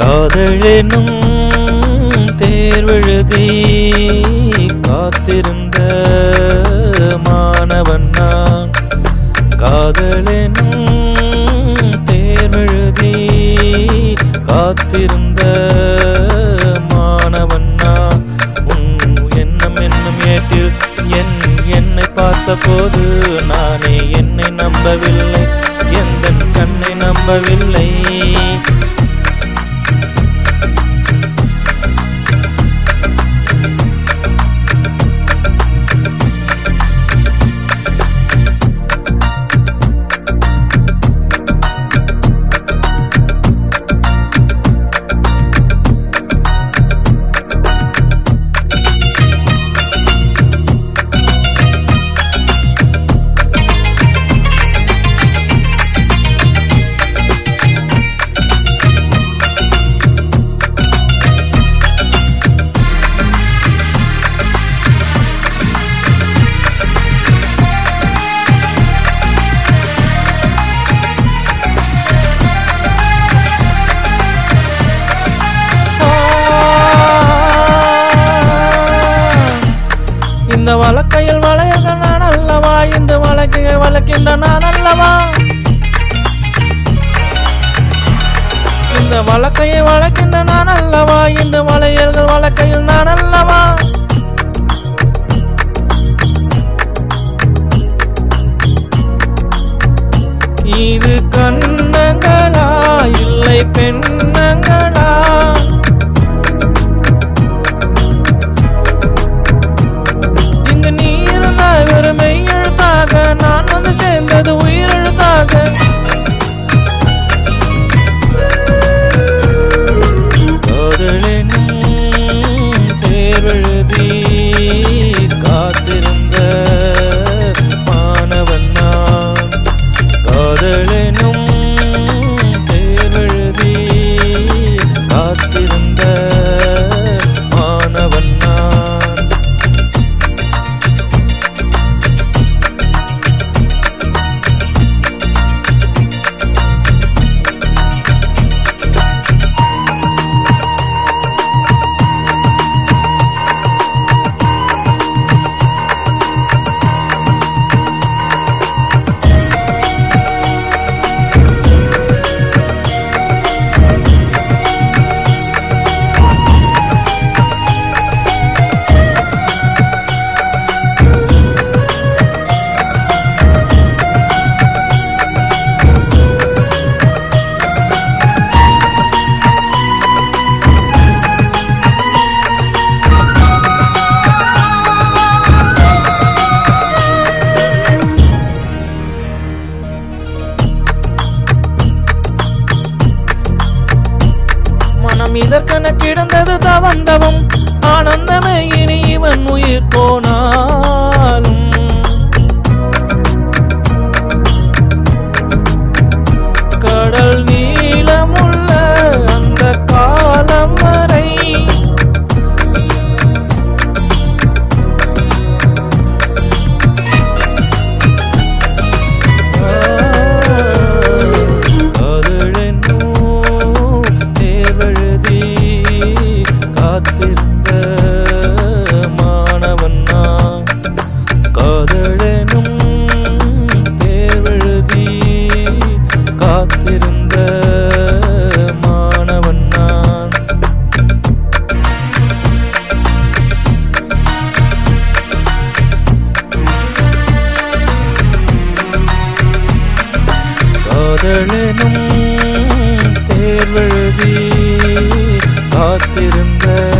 காதலெனும் தேர்வெழுதி காத்திருந்த மாணவன் நான் காதலெனும் தேர்வெழுதி காத்திருந்த மாணவன் நான் உன் எண்ணம் என்னும் ஏட்டில் என் என்னை பார்த்தபோது நானே என்னை நம்பவில்லை எந்த கண்ணை நம்பவில்லை இந்த வழக்கையில் வளையக நான் அல்லவா இந்த வழக்கையை வழக்கின்ற நான் அல்லவா இந்த வழக்கையை வழக்கின்ற நான் அல்லவா இந்த வளையல்கள் வழக்கையில் நான் அல்லவா இது கண்ணங்களா இல்லை பெண்ணங்களா இங்கு நீ இருந்த வெறும் மெய் எழுத்தாக நான் வந்து சேர்ந்தது உயிர் எழுத்தாக காதலெனும் தேர்வெழுதி காத்திருந்த மாணவன் நான் காதலெனும் தேர்வெழுதி காத்திருந்த மாணவன் நான் மனம் இதற்கென கிடந்தது தவந்தவம் ஆனந்தமே இனி இவன் உயிர் போனாலும் கடல் நீளமுள்ள அந்த காலம் வரை காதலென்னும் தேர்வெழுதி காத்திருந்த மாணவன் நான் காதலெனும் தேர்வெழுதி காத்திருந்த மாணவன் நான் காதலெனும் தேர்வெழுதி காத்திருந்த